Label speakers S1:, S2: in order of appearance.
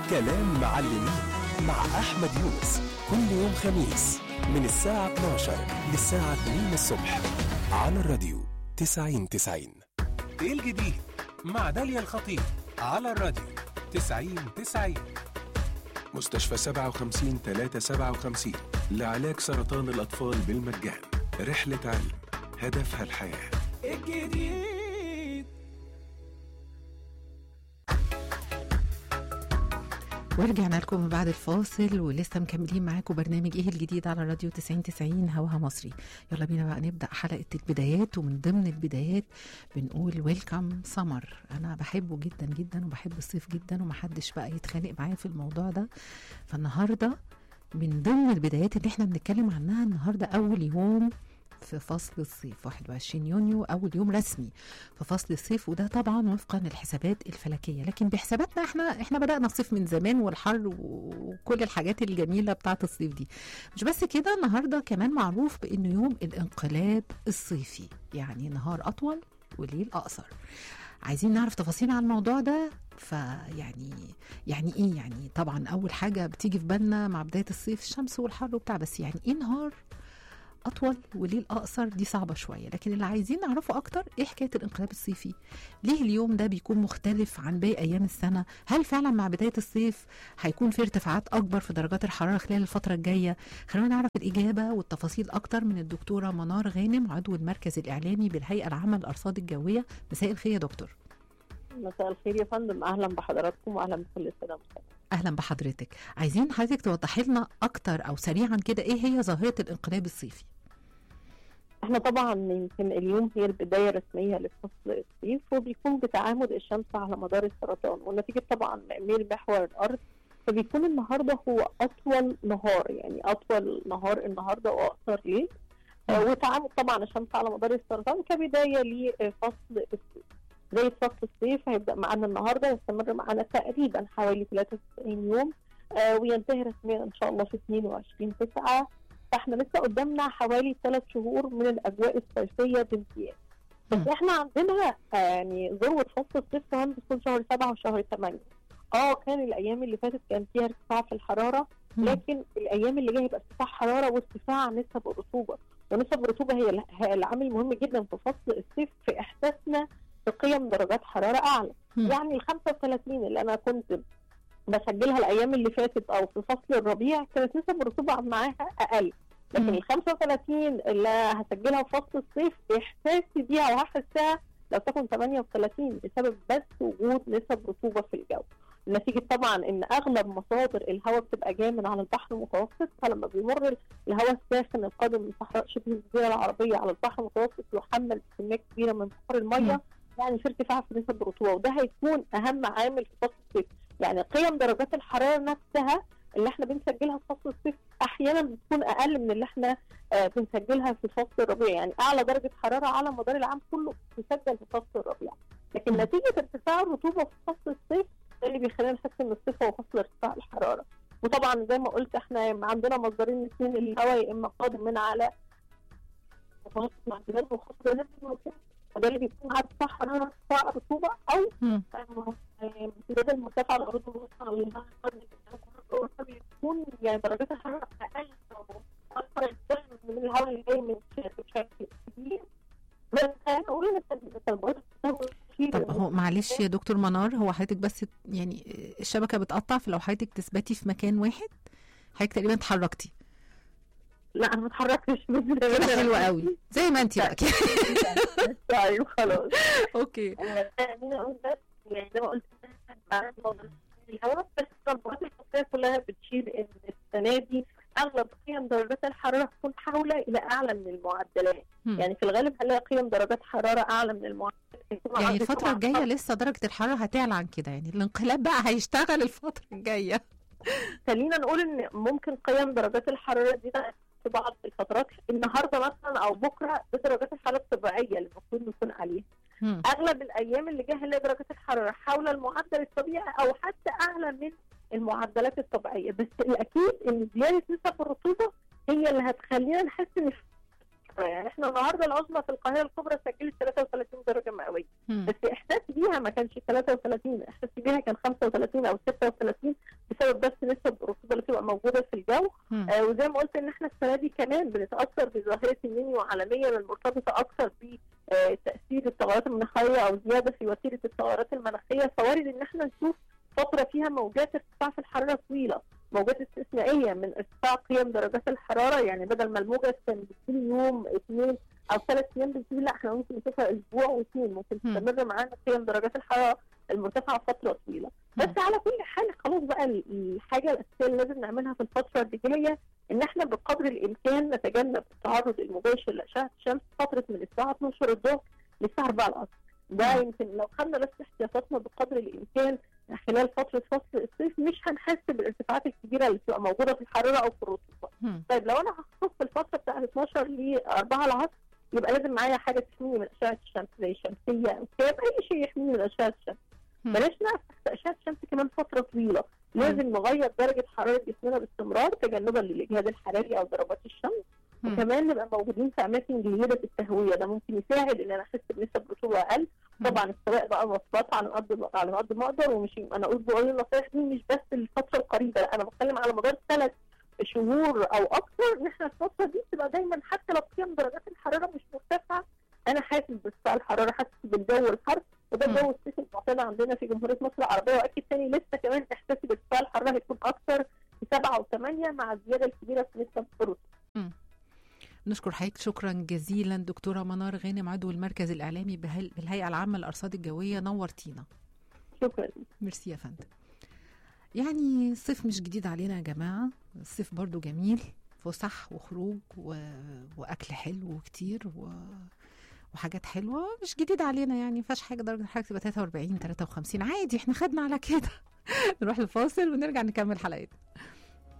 S1: كلام معلمين مع أحمد يونس كل يوم خميس من الساعة 12 للساعة 2 الصبح على الراديو 90 90 ايه الجديد مع داليا الخطيب على الراديو 90 90 مستشفى 57 357 لعلاج سرطان الأطفال بالمجان رحلة علم هدفها الحياة الجديد
S2: ورجعنا لكم من بعد الفاصل ولسه مكملين معاكم برنامج ايه الجديد على راديو 90 90 هواها مصري يلا بينا بقى نبدا حلقه البدايات ومن ضمن البدايات بنقول ويلكم سمر انا بحبه جدا جدا وبحب الصيف جدا ومحدش بقى يتخانق معايا في الموضوع ده فالنهارده من ضمن البدايات اللي احنا بنتكلم عنها النهارده اول يوم في فصل الصيف 21 يونيو اول يوم رسمي في فصل الصيف وده طبعا وفقا للحسابات الفلكيه لكن بحساباتنا احنا احنا بدانا الصيف من زمان والحر وكل الحاجات الجميله بتاعه الصيف دي مش بس كده النهارده كمان معروف بانه يوم الانقلاب الصيفي يعني نهار اطول وليل اقصر عايزين نعرف تفاصيل عن الموضوع ده فيعني يعني ايه يعني طبعا اول حاجه بتيجي في بالنا مع بدايه الصيف الشمس والحر وبتاع بس يعني ايه نهار اطول وليل اقصر دي صعبه شويه لكن اللي عايزين نعرفه اكتر ايه حكايه الانقلاب الصيفي ليه اليوم ده بيكون مختلف عن باقي ايام السنه هل فعلا مع بدايه الصيف هيكون في ارتفاعات اكبر في درجات الحراره خلال الفتره الجايه خلونا نعرف الاجابه والتفاصيل اكتر من الدكتوره منار غانم عضو المركز الاعلامي بالهيئه العامه للارصاد الجويه مساء الخير يا دكتور
S3: مساء الخير يا فندم اهلا بحضراتكم واهلا بكل الساده المستمعين
S2: اهلا بحضرتك عايزين حضرتك توضحي لنا اكتر او سريعا كده ايه هي ظاهره الانقلاب الصيفي
S3: احنا طبعا يمكن اليوم هي البدايه الرسميه لفصل الصيف وبيكون بتعامد الشمس على مدار السرطان ونتيجه طبعا ميل محور الارض فبيكون النهارده هو اطول نهار يعني اطول نهار النهارده واقصر ليل آه وتعامد طبعا الشمس على مدار السرطان كبدايه لفصل الصيف زي فصل الصيف هيبدا معانا النهارده يستمر معانا تقريبا حوالي 93 يوم آه وينتهي رسميا ان شاء الله في 22 9 فاحنا لسه قدامنا حوالي ثلاث شهور من الاجواء الصيفيه بامتياز بس احنا عندنا يعني ذروه فصل الصيف كمان بتكون شهر سبعه وشهر ثمانيه اه كان الايام اللي فاتت كان فيها ارتفاع في الحراره لكن الايام اللي جايه هيبقى ارتفاع حراره وارتفاع نسب الرطوبه ونسب الرطوبه هي العامل مهم جدا في فصل الصيف في احساسنا بقيم درجات حراره اعلى يعني ال 35 اللي انا كنت بسجلها الايام اللي فاتت او في فصل الربيع كانت نسب الرطوبه معاها اقل لكن ال 35 اللي هسجلها في فصل الصيف احساسي بيها وهحسها لو تكن 38 بسبب بس وجود نسب رطوبه في الجو نتيجه طبعا ان اغلب مصادر الهواء بتبقى جايه من على البحر المتوسط فلما بيمر الهواء الساخن القادم من صحراء شبه الجزيره العربيه على البحر المتوسط يحمل كميه كبيره من بحر الميه يعني في ارتفاع في نسب الرطوبه وده هيكون اهم عامل في فصل الصيف يعني قيم درجات الحراره نفسها اللي احنا بنسجلها في فصل الصيف احيانا بتكون اقل من اللي احنا آه بنسجلها في فصل الربيع يعني اعلى درجه حراره على مدار العام كله تسجل في فصل الربيع لكن نتيجه ارتفاع الرطوبه في فصل الصيف ده اللي بيخلينا نحس ان الصيف هو فصل ارتفاع الحراره وطبعا زي ما قلت احنا عندنا مصدرين اثنين للهواء يا اما قادم من على متوسط معدلات منخفضه نسبه وده اللي بيكون على ارتفاع حراره ارتفاع رطوبه او امتداد المرتفع على الارض الوسطى بيكون يعني درجات الحراره اقل او اكثر من الهواء اللي جاي من بشكل كبير بس هنقول ان التربيات
S2: طب هو معلش يا دكتور منار هو حضرتك بس يعني الشبكه بتقطع فلو حضرتك تثبتي في مكان واحد حضرتك تقريبا اتحركتي
S3: لا انا ما اتحركتش
S2: كده حلوه قوي زي ما انت بقى كده
S3: طيب خلاص
S2: اوكي
S3: يعني زي ما قلت الهواء بس التطبيقات الحقيقيه كلها بتشير ان السنه دي اغلب قيم درجات الحراره تكون حاولة الى اعلى من المعدلات
S2: مم.
S3: يعني في الغالب هنلاقي قيم درجات حراره اعلى من المعدلات
S2: يعني الفتره الجايه لسه درجه الحراره هتعلى عن كده يعني الانقلاب بقى هيشتغل الفتره الجايه
S3: خلينا نقول ان ممكن قيم درجات الحراره دي في بعض الفترات النهارده مثلا او بكره دي درجات الحراره الطبيعيه اللي المفروض نكون عليها
S2: مم.
S3: اغلب الايام اللي جايه هنلاقي درجات الحراره حول المعدل الطبيعي او حتى اعلى من المعدلات الطبيعيه بس الاكيد ان زياده نسب الرطوبه هي اللي هتخلينا نحس ان يعني احنا النهارده العظمى في القاهره الكبرى سجلت 33 درجه مئويه
S2: مم.
S3: بس احساسي بيها ما كانش 33 احساسي بيها كان 35 او 36 بسبب بس نسب الرطوبه اللي بتبقى موجوده في الجو
S2: مم.
S3: آه وزي ما قلت ان احنا السنه دي كمان بنتاثر بظاهره النينيو عالميا المرتبطه اكثر بتاثير التغيرات المناخيه او زياده في وتيره التغيرات المناخيه فوارد ان احنا نشوف فتره فيها موجات ارتفاع في الحراره طويله موجات استثنائيه من ارتفاع قيم درجات الحراره يعني بدل ما الموجه كان بتجيلي يوم اثنين او ثلاث ايام بتجيلي لا احنا ممكن نشوفها اسبوع واثنين ممكن
S2: مم.
S3: تستمر معانا قيم درجات الحراره المرتفعه فتره طويله
S2: مم.
S3: بس على كل حال خلاص بقى ال- الحاجه الاساسيه اللي لازم نعملها في الفتره اللي جايه ان احنا بقدر الامكان نتجنب التعرض المباشر لاشعه الشمس فتره من الساعه 12 الظهر للساعه 4 العصر ده
S2: مم.
S3: يمكن لو خدنا بس احتياطاتنا بقدر الامكان خلال فتره فصل الصيف مش هنحس بالارتفاعات الكبيره اللي بتبقى موجوده في الحراره او في الرطوبه
S2: مم.
S3: طيب لو انا هخصص في الفتره بتاعت 12 ل 4 العصر يبقى لازم معايا حاجه تحميني من اشعه الشمس زي شمسيه او كاب اي شيء يحميني من اشعه الشمس
S2: مم.
S3: بلاش نقف تحت اشعه الشمس كمان فتره طويله لازم نغير درجه حراره جسمنا باستمرار تجنبا للاجهاد الحراري او ضربات الشمس
S2: مم.
S3: وكمان نبقى موجودين في اماكن جيده التهويه ده ممكن يساعد ان انا احس بنسب رطوبه اقل
S2: مم.
S3: طبعا السواق بقى مواصفات على قد على قد ما اقدر ومش انا اقول بقول النصايح دي مش بس الفتره القريبه لا انا بتكلم على مدار ثلاث شهور او اكثر ان احنا الفتره دي بتبقى دايما حتى لو قيم درجات الحراره مش مرتفعه انا حاسس بارتفاع الحراره حاسس بالجو الحر وده
S2: مم.
S3: الجو الصيفي المعتاد عندنا في جمهوريه مصر العربيه واكيد تاني لسه كمان احساسي بارتفاع الحراره هيكون اكثر في سبعه وثمانيه مع الزياده الكبيره في نسبه الرطوبه
S2: نشكر حضرتك شكرا جزيلا دكتوره منار غانم عضو المركز الاعلامي بهل- بالهيئه العامه للارصاد الجويه نورتينا
S3: شكرا
S2: ميرسي يا فندم يعني الصيف مش جديد علينا يا جماعه الصيف برضو جميل فسح وخروج و... واكل حلو كتير و... وحاجات حلوه مش جديد علينا يعني مفيهاش حاجه درجه الحراره تبقى 43 53 عادي احنا خدنا على كده نروح لفاصل ونرجع نكمل حلقتنا